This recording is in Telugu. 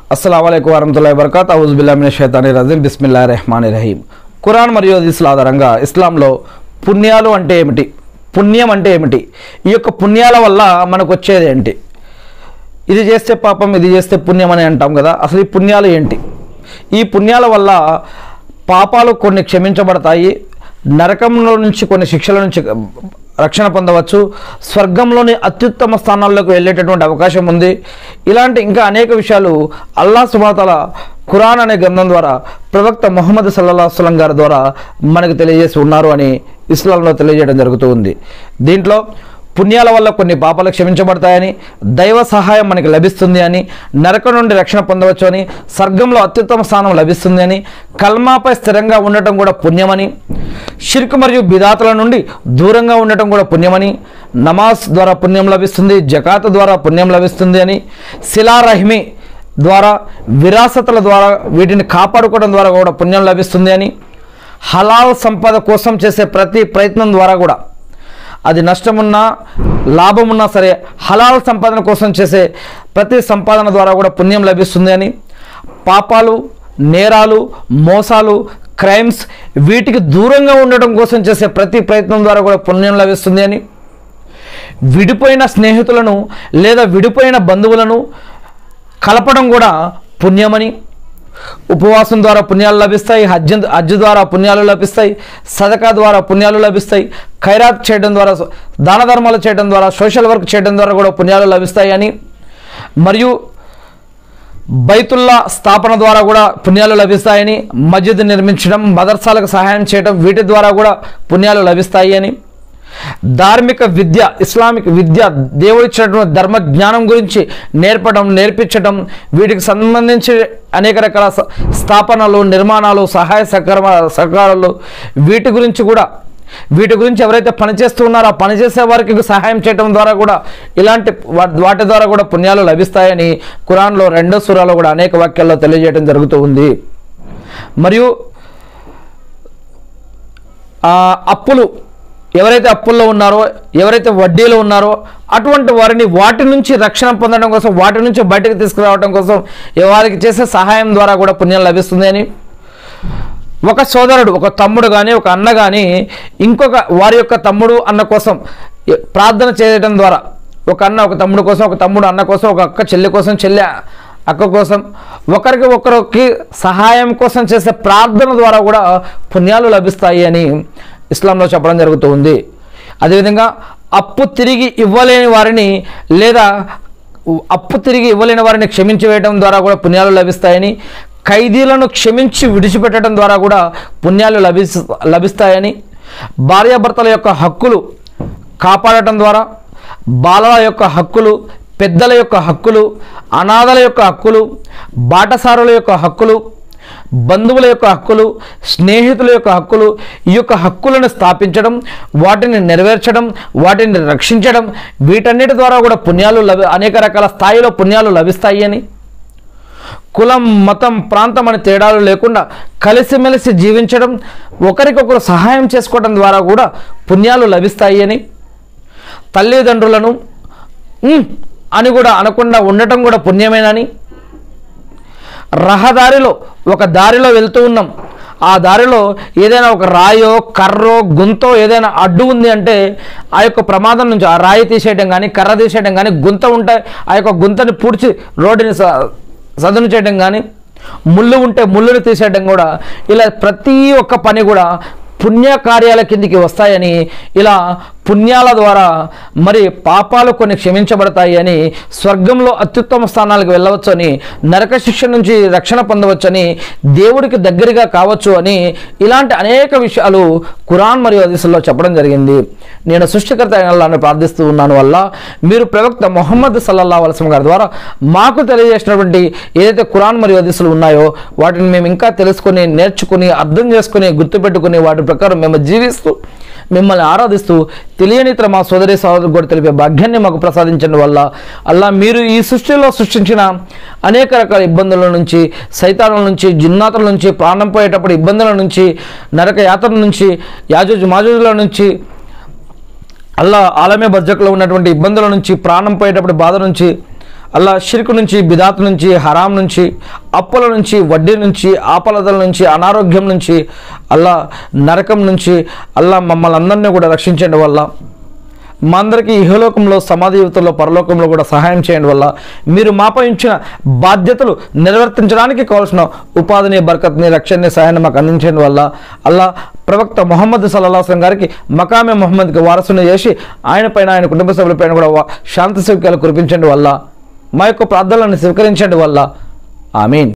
అస్సలం వరహతుల్లా వబర్కాత్ అవుజుబిల్లామిన షైతాని రజీం బిస్మిల్లా రెహమాన్ రహీం ఖురాన్ మరియు హదీసుల ఆధారంగా ఇస్లాంలో పుణ్యాలు అంటే ఏమిటి పుణ్యం అంటే ఏమిటి ఈ యొక్క పుణ్యాల వల్ల మనకు వచ్చేది ఏంటి ఇది చేస్తే పాపం ఇది చేస్తే పుణ్యం అని అంటాం కదా అసలు ఈ పుణ్యాలు ఏంటి ఈ పుణ్యాల వల్ల పాపాలు కొన్ని క్షమించబడతాయి నరకంలో నుంచి కొన్ని శిక్షల నుంచి రక్షణ పొందవచ్చు స్వర్గంలోని అత్యుత్తమ స్థానాల్లోకి వెళ్ళేటటువంటి అవకాశం ఉంది ఇలాంటి ఇంకా అనేక విషయాలు అల్లా సుబాతల ఖురాన్ అనే గ్రంథం ద్వారా ప్రవక్త మొహమ్మద్ సల్లా వసలం గారి ద్వారా మనకు తెలియజేసి ఉన్నారు అని ఇస్లాంలో తెలియజేయడం జరుగుతూ ఉంది దీంట్లో పుణ్యాల వల్ల కొన్ని పాపాలు క్షమించబడతాయని దైవ సహాయం మనకి లభిస్తుంది అని నరకం నుండి రక్షణ పొందవచ్చు అని స్వర్గంలో అత్యుత్తమ స్థానం లభిస్తుంది అని కల్మాపై స్థిరంగా ఉండటం కూడా పుణ్యమని షిర్క్ మరియు బిదాతుల నుండి దూరంగా ఉండటం కూడా పుణ్యమని నమాజ్ ద్వారా పుణ్యం లభిస్తుంది జకాత్ ద్వారా పుణ్యం లభిస్తుంది అని శిలారహిమి ద్వారా విరాసతుల ద్వారా వీటిని కాపాడుకోవడం ద్వారా కూడా పుణ్యం లభిస్తుంది అని హలాల్ సంపద కోసం చేసే ప్రతి ప్రయత్నం ద్వారా కూడా అది నష్టమున్నా లాభమున్నా సరే హలాల్ సంపాదన కోసం చేసే ప్రతి సంపాదన ద్వారా కూడా పుణ్యం లభిస్తుంది అని పాపాలు నేరాలు మోసాలు క్రైమ్స్ వీటికి దూరంగా ఉండటం కోసం చేసే ప్రతి ప్రయత్నం ద్వారా కూడా పుణ్యం లభిస్తుంది అని విడిపోయిన స్నేహితులను లేదా విడిపోయిన బంధువులను కలపడం కూడా పుణ్యమని ఉపవాసం ద్వారా పుణ్యాలు లభిస్తాయి హజ్ హజ్ ద్వారా పుణ్యాలు లభిస్తాయి సదకా ద్వారా పుణ్యాలు లభిస్తాయి ఖైరాత్ చేయడం ద్వారా దాన ధర్మాలు చేయడం ద్వారా సోషల్ వర్క్ చేయడం ద్వారా కూడా పుణ్యాలు లభిస్తాయి అని మరియు బైతుల్లా స్థాపన ద్వారా కూడా పుణ్యాలు లభిస్తాయని మస్జిద్ నిర్మించడం మదర్సాలకు సహాయం చేయడం వీటి ద్వారా కూడా పుణ్యాలు లభిస్తాయి అని ధార్మిక విద్య ఇస్లామిక్ విద్య దేవుడిచ్చినటువంటి ధర్మ జ్ఞానం గురించి నేర్పడం నేర్పించడం వీటికి సంబంధించి అనేక రకాల స- స్థాపనలు నిర్మాణాలు సహాయ సహకార సహకారాలు వీటి గురించి కూడా వీటి గురించి ఎవరైతే పనిచేస్తూ ఉన్నారో ఆ పనిచేసే వారికి సహాయం చేయడం ద్వారా కూడా ఇలాంటి వా- వాటి ద్వారా కూడా పుణ్యాలు లభిస్తాయని ఖురాన్లో రెండో సూరాలో కూడా అనేక వాక్యాల్లో తెలియజేయడం జరుగుతూ ఉంది మరియు ఆ అప్పులు ఎవరైతే అప్పుల్లో ఉన్నారో ఎవరైతే వడ్డీలో ఉన్నారో అటువంటి వారిని వాటి నుంచి రక్షణ పొందడం కోసం వాటి నుంచి బయటకు తీసుకురావడం కోసం వారికి చేసే సహాయం ద్వారా కూడా పుణ్యం లభిస్తుంది అని ఒక సోదరుడు ఒక తమ్ముడు కానీ ఒక అన్న కానీ ఇంకొక వారి యొక్క తమ్ముడు అన్న కోసం ఎ- ప్రార్థన చేయడం ద్వారా ఒక అన్న ఒక తమ్ముడు కోసం ఒక తమ్ముడు అన్న కోసం ఒక అక్క చెల్లి కోసం చెల్లి అక్క కోసం ఒకరికి ఒకరికి సహాయం కోసం చేసే ప్రార్థన ద్వారా కూడా పుణ్యాలు లభిస్తాయి అని ఇస్లాంలో చెప్పడం జరుగుతూ ఉంది అదేవిధంగా అప్పు తిరిగి ఇవ్వలేని వారిని లేదా అప్పు తిరిగి ఇవ్వలేని వారిని క్షమించి వేయడం ద్వారా కూడా పుణ్యాలు లభిస్తాయని ఖైదీలను క్షమించి విడిచిపెట్టడం ద్వారా కూడా పుణ్యాలు లభిస్ లభిస్తాయని భార్యాభర్తల యొక్క హక్కులు కాపాడటం ద్వారా బాలల యొక్క హక్కులు పెద్దల యొక్క హక్కులు అనాథల యొక్క హక్కులు బాటసారుల యొక్క హక్కులు బంధువుల యొక్క హక్కులు స్నేహితుల యొక్క హక్కులు ఈ యొక్క హక్కులను స్థాపించడం వాటిని నెరవేర్చడం వాటిని రక్షించడం వీటన్నిటి ద్వారా కూడా పుణ్యాలు లభి అనేక రకాల స్థాయిలో పుణ్యాలు లభిస్తాయి అని కులం మతం ప్రాంతం అనే తేడాలు లేకుండా కలిసిమెలిసి జీవించడం ఒకరికొకరు సహాయం చేసుకోవడం ద్వారా కూడా పుణ్యాలు లభిస్తాయి అని తల్లిదండ్రులను "ఉమ్" అని కూడా అనకుండా ఉండటం కూడా పుణ్యమేనని రహదారిలో ఒక దారిలో వెళ్తూ ఉన్నాం ఆ దారిలో ఏదైనా ఒక రాయో కర్రో గుంతో ఏదైనా అడ్డు ఉంది అంటే ఆ యొక్క ప్రమాదం నుంచి ఆ రాయి తీసేయడం కానీ కర్ర తీసేయడం కానీ గుంత ఉంటే ఆ యొక్క గుంతని పూడ్చి రోడ్డుని స- సదును చేయడం కానీ ముళ్ళు ఉంటే ముళ్ళుని తీసేయడం కూడా ఇలా ప్రతి ఒక్క పని కూడా పుణ్య కార్యాల కిందికి వస్తాయని ఇలా పుణ్యాల ద్వారా మరి పాపాలు కొన్ని క్షమించబడతాయి అని స్వర్గంలో అత్యుత్తమ స్థానాలకు వెళ్ళవచ్చు అని నరక శిక్ష నుంచి రక్షణ పొందవచ్చని దేవుడికి దగ్గరగా కావచ్చు అని ఇలాంటి అనేక విషయాలు ఖురాన్ మరియు హదీసుల్లో చెప్పడం జరిగింది నేను సృష్టికర్త అయిన అల్లాహ్ని ప్రార్థిస్తూ ఉన్నాను వల్ల మీరు ప్రవక్త మొహమ్మద్ సల్లల్లా వలసం గారి ద్వారా మాకు తెలియజేసినటువంటి ఏదైతే ఖురాన్ మరియు హదీసులు ఉన్నాయో వాటిని మేము ఇంకా తెలుసుకొని నేర్చుకుని అర్థం చేసుకుని గుర్తుపెట్టుకుని వాటి ప్రకారం మేము జీవిస్తూ మిమ్మల్ని ఆరాధిస్తూ తెలియని ఇతర మా సోదరి సహోదరు కూడా తెలిపే భాగ్యాన్ని మాకు ప్రసాదించడం వల్ల అల్లా మీరు ఈ సృష్టిలో సృష్టించిన అనేక రకాల ఇబ్బందుల నుంచి సైతానుల నుంచి జిన్నాతుల నుంచి ప్రాణం పోయేటప్పుడు ఇబ్బందుల నుంచి నరక యాత్ర నుంచి యాజోజు మాజోజుల నుంచి అల్లా ఆలమే బజ్జకులో ఉన్నటువంటి ఇబ్బందుల నుంచి ప్రాణం పోయేటప్పుడు బాధ నుంచి అల్లా షిర్కు నుంచి బిదాత్ నుంచి హరాం నుంచి అప్పుల నుంచి వడ్డీ నుంచి ఆపలదల నుంచి అనారోగ్యం నుంచి అల్లా నరకం నుంచి అల్లా మమ్మల్ని అందరినీ కూడా రక్షించండి వల్ల మా అందరికీ ఇహలోకంలో సమాధి యువతలో పరలోకంలో కూడా సహాయం చేయండి వల్ల మీరు మాపై ఉంచిన బాధ్యతలు నిర్వర్తించడానికి కావాల్సిన ఉపాధిని బర్కత్ని రక్షణని సహాయాన్ని మాకు అందించండి వల్ల అల్లా ప్రవక్త మొహమ్మద్ సల్లాహం గారికి మకామే మొహమ్మద్కి వారసుని చేసి ఆయన పైన ఆయన కుటుంబ సభ్యులపైన కూడా వా- శాంతి సౌక్యాలు కురిపించండి వల్ల మా యొక్క ప్రార్థనలను స్వీకరించండి వల్ల ఆమీన్